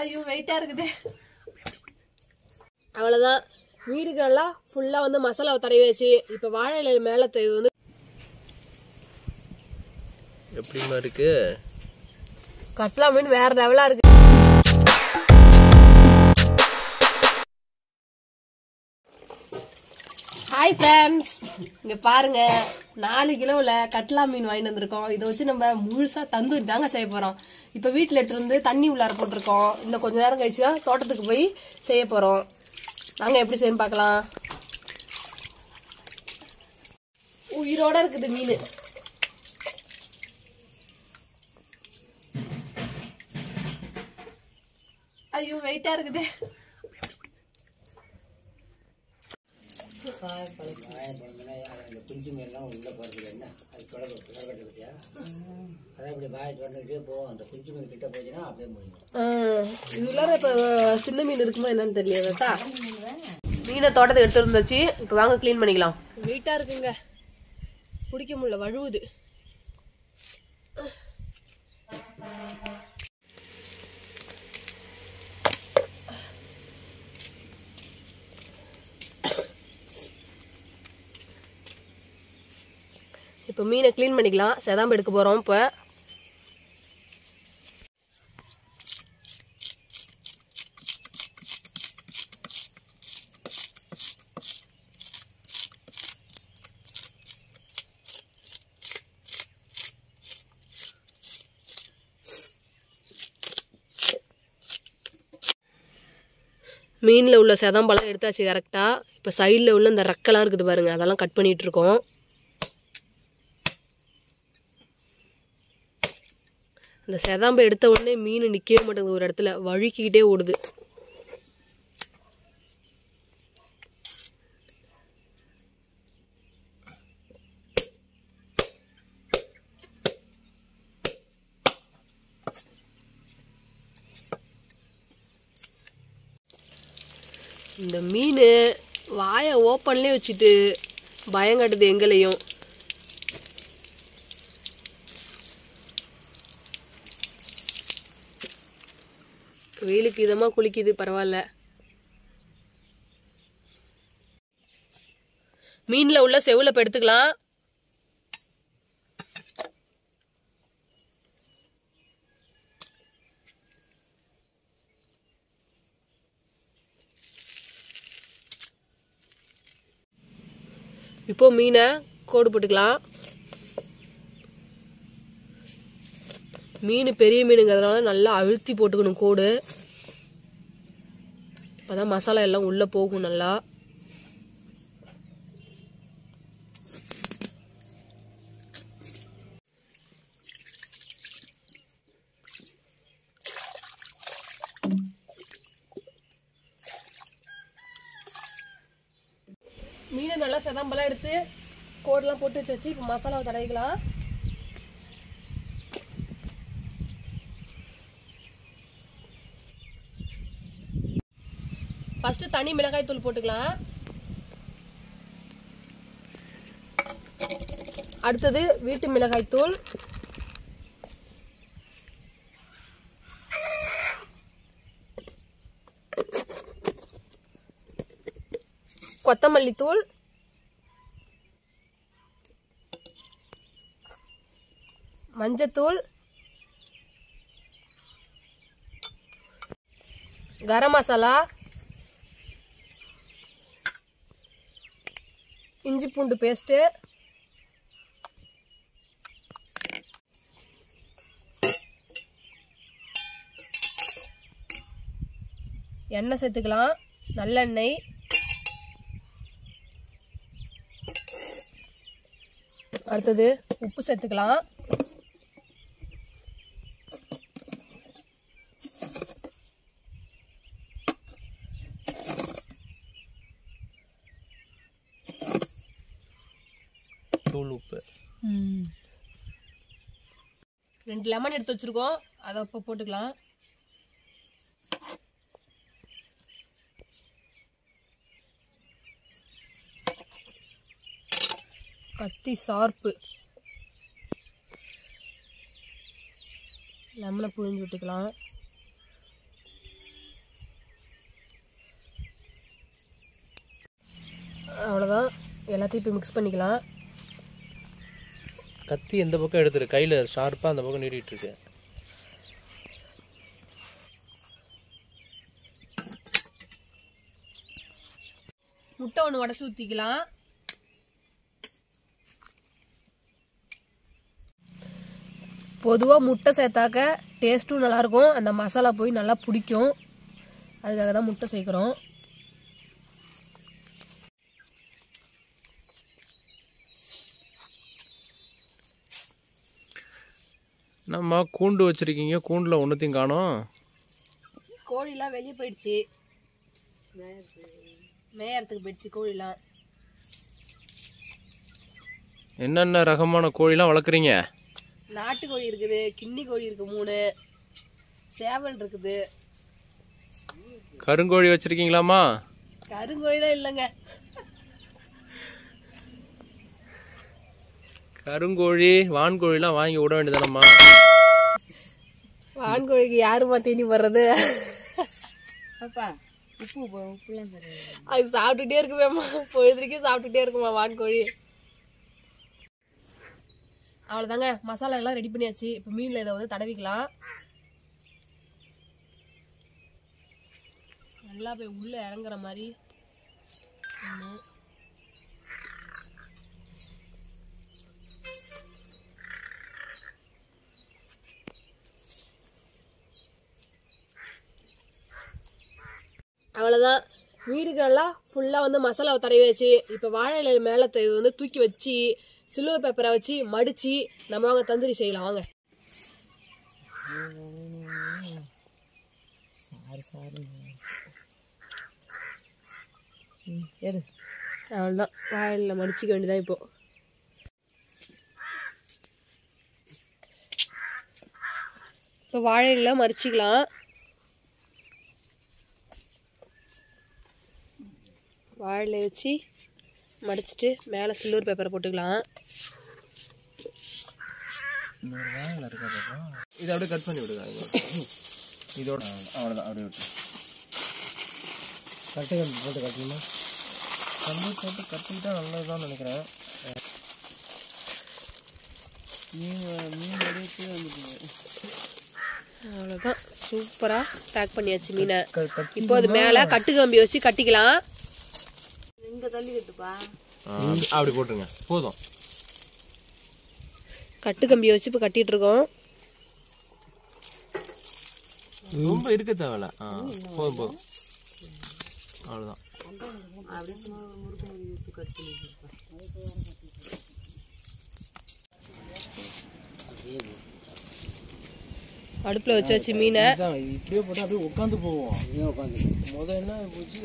ஐயோ வெயிட்டா இருக்குது அவ்வளவுதான் மீனுக்கு நல்லா ஃபுல்லா வந்து மசாலாவை தடவி வச்சு இப்ப வாழை இலை மேல த- இது வந்து எப்படிமா இருக்கு கட்லா மீன் வேற லெவலா இருக்கு ஹாய் ஃப்ரெண்ட்ஸ் இங்க பாருங்க நாலு கிலோவில் கட்லா மீன் வாங்கிட்டு வந்திருக்கோம் இதை வச்சு நம்ம முழுசா தந்தூரி தாங்க செய்ய போறோம் இப்போ வீட்டில் எடுத்துட்டு வந்து தண்ணி உள்ளார போட்டிருக்கோம் இன்னும் கொஞ்ச நேரம் கழிச்சு தான் தோட்டத்துக்கு போய் செய்ய போறோம் நாங்க எப்படி செய்யணும் பார்க்கலாம் உயிரோட இருக்குது மீன் ஐயோ வெயிட்டா இருக்குது அந்த குஞ்சு மீன்லாம் உள்ளே போகிறது என்ன அது தொடக்க தொடக்கட்டு பற்றியா அதை அப்படி வாயை தொடர்ந்துக்கிட்டே போகும் அந்த குஞ்சு மீன் கிட்ட போச்சுன்னா அப்படியே முடியும் ஆ, இதுல இப்ப சின்ன மீன் இருக்குமா என்னன்னு தெரியல மீனை தோட்டத்தை எடுத்து இருந்தாச்சு இப்ப வாங்க க்ளீன் பண்ணிக்கலாம் வெயிட்டா இருக்குங்க பிடிக்க முடியல வழுவுது இப்போ மீனை க்ளீன் பண்ணிக்கலாம் செதாம்பு எடுக்க போறோம் இப்போ மீனில் உள்ள செதம்பெல்லாம் எடுத்தாச்சு கரெக்டாக இப்போ சைடில் உள்ள இந்த ரெக்கெல்லாம் இருக்குது பாருங்க அதெல்லாம் கட் பண்ணிட்டு இருக்கோம் அந்த செதாம்பை எடுத்த உடனே மீன் நிற்கவே மாட்டேங்குது ஒரு இடத்துல வழுக்கிக்கிட்டே ஓடுது இந்த மீன் வாயை ஓப்பன்லேயே வச்சுட்டு பயங்காட்டுது எங்களையும் வெயிலுக்கு இதமாக குளிக்குது பரவாயில்ல மீனில் உள்ள செவுல இப்போ எடுத்துக்கலாம் இப்போ மீனை கோடு போட்டுக்கலாம் மீன் பெரிய மீனுங்கிறதுனால நல்லா அழுத்தி போட்டுக்கணும் கோடு அப்பதான் மசாலா எல்லாம் உள்ள போகும் நல்லா மீனை நல்லா செதம்பெல்லாம் எடுத்து கோடெல்லாம் போட்டு வச்சு இப்போ மசாலாவை தடவிக்கலாம் ஃபர்ஸ்ட் தனி மிளகாய் தூள் போட்டுக்கலாம் அடுத்தது வீட்டு மிளகாய் தூள் கொத்தமல்லி தூள் மஞ்சத்தூள் கரம் மசாலா இஞ்சி பூண்டு பேஸ்ட்டு எண்ணெய் சேர்த்துக்கலாம் நல்லெண்ணெய் அடுத்தது உப்பு சேர்த்துக்கலாம் தூள் உப்பு ரெண்டு லெமன் எடுத்து வச்சிருக்கோம் அதை இப்போ போட்டுக்கலாம் கத்தி சார்ப்பு லெமனை புழிஞ்சு விட்டுக்கலாம் அவ்வளோதான் எல்லாத்தையும் இப்போ மிக்ஸ் பண்ணிக்கலாம் கத்தி எந்த பக்கம் எடுத்துரு கையில் ஷார்ப்பாக அந்த பக்கம் நீட்டிட்டு இருக்கு முட்டை ஒன்று உடச்சி ஊற்றிக்கலாம் பொதுவாக முட்டை சேர்த்தாக்க டேஸ்ட்டும் நல்லாயிருக்கும் அந்த மசாலா போய் நல்லா பிடிக்கும் அதுக்காக தான் முட்டை சேர்க்குறோம் நம்ம கூண்டு வச்சிருக்கீங்க கூண்டில் ஒன்றுத்தையும் காணோம் கோழிலாம் வெளியே போயிடுச்சு மேயறதுக்கு போயிடுச்சு கோழிலாம் என்னென்ன ரகமான கோழிலாம் வளர்க்குறீங்க நாட்டுக்கோழி இருக்குது கிண்ணி கோழி இருக்கு மூணு சேவல் இருக்குது கருங்கோழி வச்சிருக்கீங்களாமா கருங்கோழிலாம் இல்லைங்க கருங்கோழி வான்கோழிலாம் வாங்கி விட வேண்டியதானம்மா வான்கோழிக்கு யாருமா தீனி போடுறது பாப்பா உப்பு போ உப்புலாம் தருது அது சாப்பிட்டுட்டே இருக்குமேம்மா பொழுதுக்கே சாப்பிட்டுட்டே இருக்குமா வான்கோழி அவ்வளோதாங்க மசாலா எல்லாம் ரெடி பண்ணியாச்சு இப்போ மீனில் இதை வந்து தடவிக்கலாம் நல்லா போய் உள்ளே இறங்குற மாதிரி ஒன்று அவ்வளோதான் மீனுக்கு நல்லா ஃபுல்லாக வந்து மசாலாவை தடவி வச்சு இப்போ வாழை இலை மேலே த- இது வந்து தூக்கி வச்சு சில்வர் பேப்பரை வச்சு மடித்து நம்ம வாங்க தந்தூரி செய்யலாம் வாங்க சாரு சாரு ம் எடு அவ்வளோதான் வாழை இலையில மடிச்சிக்க வேண்டியதான் இப்போ இப்போ வாழை இலையில மடிச்சிக்கலாம் வாழை இலைய வச்சு மடிச்சிட்டு மேலே சில்வர் பேப்பரை போட்டுக்கலாம் இதை அப்படியே கட் பண்ணி விடுங்க இதோட அவ்வளோதான் அப்படியே விட்டு கட்டு போட்டு கட்டணுமா கம்பி போட்டு கட்டிக்கிட்டா நல்லதுதான் நினைக்கிறேன் மீன் மீன் எடுத்து வந்துட்டு அவ்வளோதான் சூப்பராக பேக் பண்ணியாச்சு மீனை கட்டி இப்போ அது மேலே கட்டு கம்பி வச்சு கட்டிக்கலாம் இங்க தள்ளி கட்டுப்பா அப்படி போட்டுருங்க போதும் கட்டு கம்பியை வச்சு இப்போ கட்டிட்டு இருக்கோம் ரொம்ப இருக்க தேவையில்ல ஆ போதும் போதும் அவ்வளோதான் அப்படியே சும்மா ஒரு முறுக்கு முறுக்கு விட்டு கட் பண்ணி அடுப்பில் வச்சாச்சு மீனை இதான் இது இப்படியே போட்டு அப்படியே உட்காந்து போவோம் இங்கே உட்காந்து முத என்ன போச்சு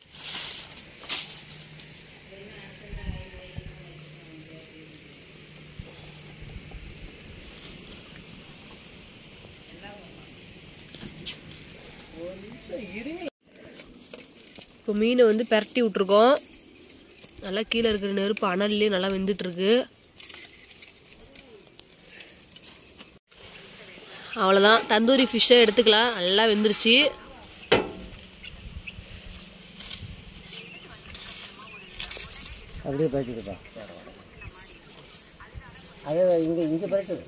இப்போ மீனை வந்து பெரட்டி விட்ருக்கோம் நல்லா கீழே இருக்கிற நெருப்பு அனல்லே நல்லா வெந்துட்டு இருக்கு அவ்வளோதான் தந்தூரி ஃபிஷ்ஷை எடுத்துக்கலாம் நல்லா வெந்துருச்சு அப்படியே பறிச்சுக்கப்பா அதே இங்கே இங்கே பறிச்சு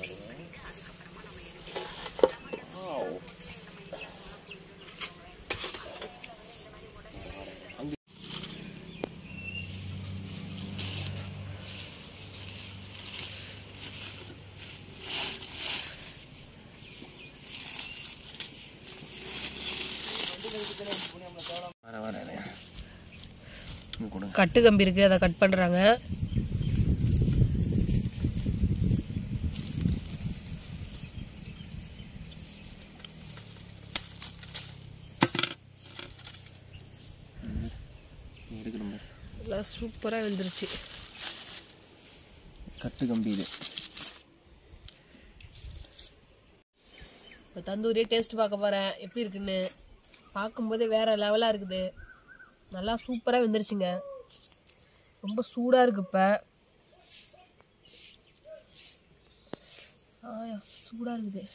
வர வர இங்க கொடுங்க கட்டு கம்பி இருக்கு அதை கட் பண்ணுறாங்க எடுக்கணும் நல்லா சூப்பராக வெந்துருச்சு கட்டு கம்பி இது இப்போ தந்தூரியே டேஸ்ட் பார்க்க போகிறேன் எப்படி இருக்குன்னு பார்க்கும்போதே வேற லெவலாக இருக்குது நல்லா சூப்பராக வெந்துருச்சுங்க ரொம்ப சூடாக இருக்கு இப்போ ஆயா சூடாக இருக்குது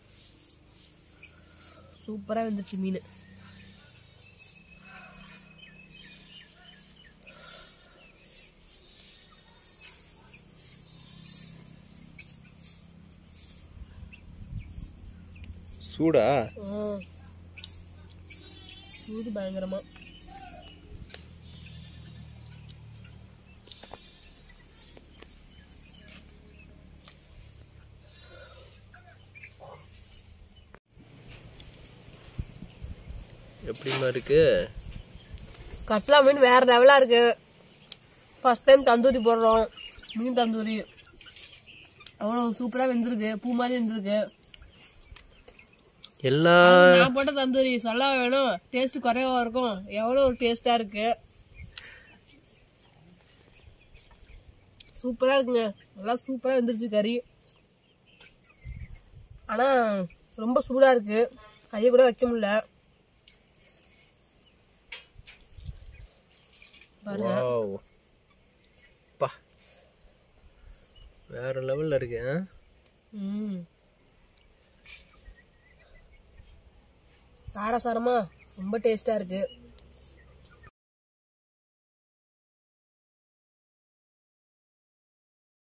சூப்பராக வெந்துருச்சு மீன் சூடா ம். சூடு பயங்கரமா எப்படிமா இருக்கு கட்லா மீன் வேற லெவலா இருக்கு ஃபர்ஸ்ட் டைம் தந்தூரி போடுறோம் மீன் தந்தூரி அவ்வளோ சூப்பரா வெந்திருக்கு பூ மாதிரி வெந்திருக்கு எல்லா நான் போட்ட தந்தூரி சொல்ல வேணும் டேஸ்ட் குறைவா இருக்கும் எவ்வளோ ஒரு டேஸ்டா இருக்கு சூப்பரா இருக்குங்க நல்லா சூப்பரா வெந்துருச்சு கறி ஆனா ரொம்ப சூடா இருக்கு கையை கூட வைக்க முடியல பாருங்க வாவ் பா வேற லெவல்ல இருக்கு ஆ? ம் காரசாரமா ரொம்ப டேஸ்டா இருக்கு